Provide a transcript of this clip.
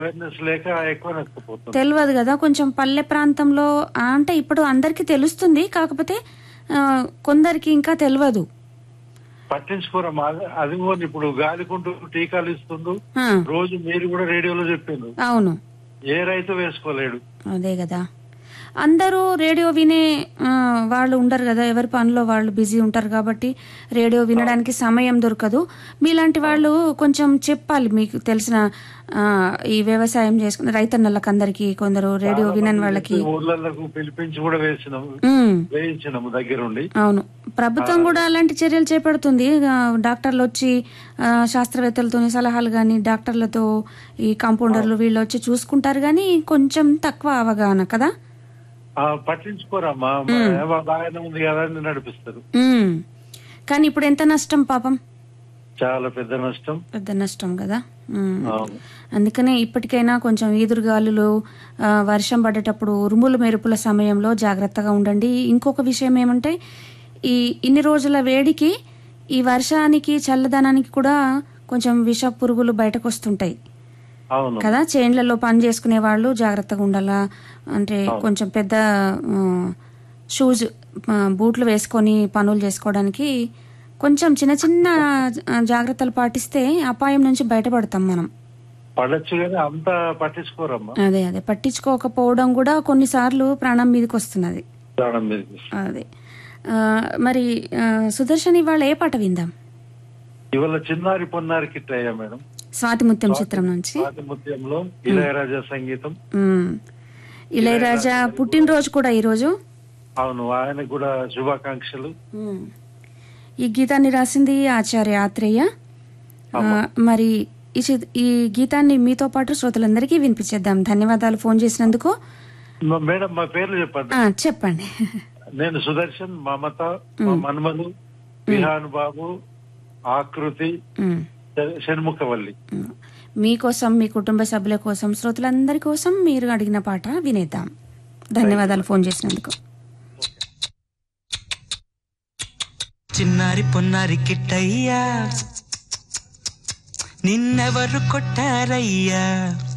Awareness లేక ఎక్కువ నష్టపోతుంది తెలియదు కదా కొంచెం పల్లె ప్రాంతంలో ఆ, అంటే ఇప్పుడు అందరికీ తెలుస్తుంది కాకపోతే ఆ, కొందరికి ఇంకా తెలియదు పట్టించుకోరమ్మా అది- అది కూడా ఇప్పుడు గాలికుంటూ టీకాలు ఇస్తుండు ఆ, రోజు మీరు కూడా రేడియోలో చెప్పిండు అవును ఏ రైతు వేసుకోలేడు అదే కదా అందరూ రేడియో వినే ఆ, వాళ్ళు ఉండరు కదా ఎవరి పనిలో వాళ్ళు బిజీ ఉంటారు కాబట్టి రేడియో వినడానికి సమయం దొరకదు మీలాంటి వాళ్ళు కొంచెం చెప్పాలి మీకు తెలిసిన ఆ, ఈ వ్యవసాయం చేసుకున్న రైతన్నలకు అందరికి కొందరు రేడియో వినని వాళ్ళకి ఊర్లకు పిలిపించి కూడా వేసినాము ఉమ్, వేయించినాము దగ్గరుండి అవును ప్రభుత్వం కూడా అలాంటి చర్యలు చేపడుతుంది ఆ, డాక్టర్లు వచ్చి ఆ, శాస్త్రవేత్తలతో సలహాలు కానీ డాక్టర్లతో ఈ కాంపౌండర్లు వీళ్ళు వచ్చి చూసుకుంటారు కానీ కొంచెం తక్కువ అవగాహన కదా ఆ, పట్టించుకోరమ్మా మా బాగానే ఉంది కదా అని నడిపిస్తారు ఉమ్. కానీ ఇప్పుడు ఎంత నష్టం పాపం చాలా పెద్ద నష్టం పెద్ద నష్టం కదా ఉమ్. అవును. అందుకనే ఇప్పటికైనా కొంచెం ఈదురుగాలులు ఆ, వర్షం పడేటప్పుడు ఉరుములు మెరుపుల సమయంలో జాగ్రత్తగా ఉండండి ఇంకొక విషయం ఏమంటే ఈ ఇన్ని రోజుల వేడికి ఈ వర్షానికి చల్లదనానికి కూడా కొంచెం విష పురుగులు బయటకు వస్తుంటాయి అవును కదా చేన్లలో పని చేసుకునే వాళ్ళు జాగ్రత్తగా ఉండాలా అంటే కొంచెం పెద్ద ఆ, షూస్ ఆ, బూట్లు వేసుకొని పనులు చేసుకోవడానికి కొంచెం చిన్న చిన్న ఆ, జాగ్రత్తలు పాటిస్తే అపాయం నుంచి బయటపడతాం మనం పడచ్చు కానీ అంత పట్టించుకోరమ్మా అదే అదే పట్టించుకోకపోవడం కూడా కొన్నిసార్లు ప్రాణం మీదకి వస్తున్నది ప్రాణం మీదకి. అదే ఆ, మరి ఆ, సుదర్శన్ ఇవాళ ఏ పాట విందాం ఇవాళ చిన్నారి పొన్నారి కిట్ అయ్యా మేడం స్వాతి ముత్యం చిత్రం నుంచి స్వాతిముత్యంలో ఇళయరాజా సంగీతం ఉమ్. ఇళయరాజా పుట్టినరోజు కూడా ఈరోజు అవును ఆయనకు కూడా శుభాకాంక్షలు ఉమ్. ఈ గీతాన్ని రాసింది ఆచార్య ఆత్రేయ ఆ, మరి ఈ చి- ఈ గీతాన్ని మీతో పాటు శ్రోతలందరికీ వినిపించేద్దాం ధన్యవాదాలు ఫోన్ చేసినందుకు మ- మేడం మా పేర్లు చెప్పండి ఆ, చెప్పండి నేను సుదర్శన్ మమత మా మన్మలు విహాన్ బాబు ఆకృతి ఉమ్. శ- షణ్ముఖవల్లి ఉమ్. మీకోసం మీ కుటుంబ సభ్యుల కోసం శ్రోతలందరి కోసం మీరు అడిగిన పాట వినేద్దాం ధన్యవాదాలు ఫోన్ చేసినందుకు చిన్నారి పొన్నారి కిట్టయ్యా నిన్నెవరు కొట్టారయ్యా